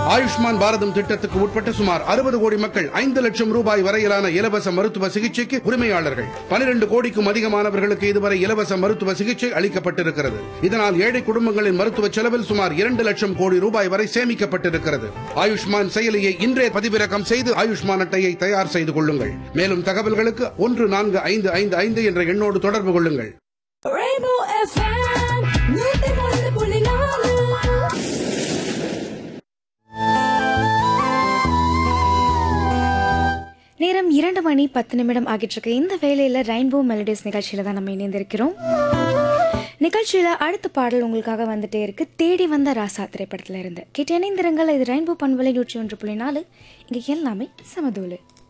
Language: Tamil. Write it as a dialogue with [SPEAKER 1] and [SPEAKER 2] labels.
[SPEAKER 1] ஆயுஷ்மான் பாரதம் திட்டத்துக்கு உட்பட்ட சுமார் அறுபது கோடி மக்கள் ஐந்து லட்சம் ரூபாய் வரையிலான இலவச மருத்துவ சிகிச்சைக்கு உரிமையாளர்கள் பனிரெண்டு கோடிக்கும் அதிகமானவர்களுக்கு இதுவரை இலவச மருத்துவ சிகிச்சை அளிக்கப்பட்டிருக்கிறது இதனால் ஏழை குடும்பங்களின் மருத்துவ செலவில் சுமார் இரண்டு லட்சம் கோடி ரூபாய் வரை சேமிக்கப்பட்டிருக்கிறது ஆயுஷ்மான் செயலியை இன்றே பதிவிறக்கம் செய்து ஆயுஷ்மான் அட்டையை தயார் செய்து கொள்ளுங்கள் மேலும் தகவல்களுக்கு ஒன்று நான்கு ஐந்து ஐந்து ஐந்து என்ற எண்ணோடு தொடர்பு கொள்ளுங்கள்
[SPEAKER 2] Rainbow FM, நூத்தி ஒன்று புள்ளி நாலு.
[SPEAKER 3] நேரம் இரண்டு மணி பத்து நிமிடம் ஆகிட்டு இருக்கு இந்த வேளையில் ரெயின்போ மெலடிஸ் நிகழ்ச்சியில் தான் நம்ம இணைந்திருக்கிறோம் நிகழ்ச்சியில் அடுத்த பாடல் உங்களுக்காக வந்துட்டே இருக்கு தேடி வந்த ராசா திரைப்படத்தில் இருந்து கேட்டு இணைந்திருங்கள் இது ரெயின்போ பண்பலை நூற்றி ஒன்று புள்ளி நாலு இங்கே எல்லாமே சமதூளு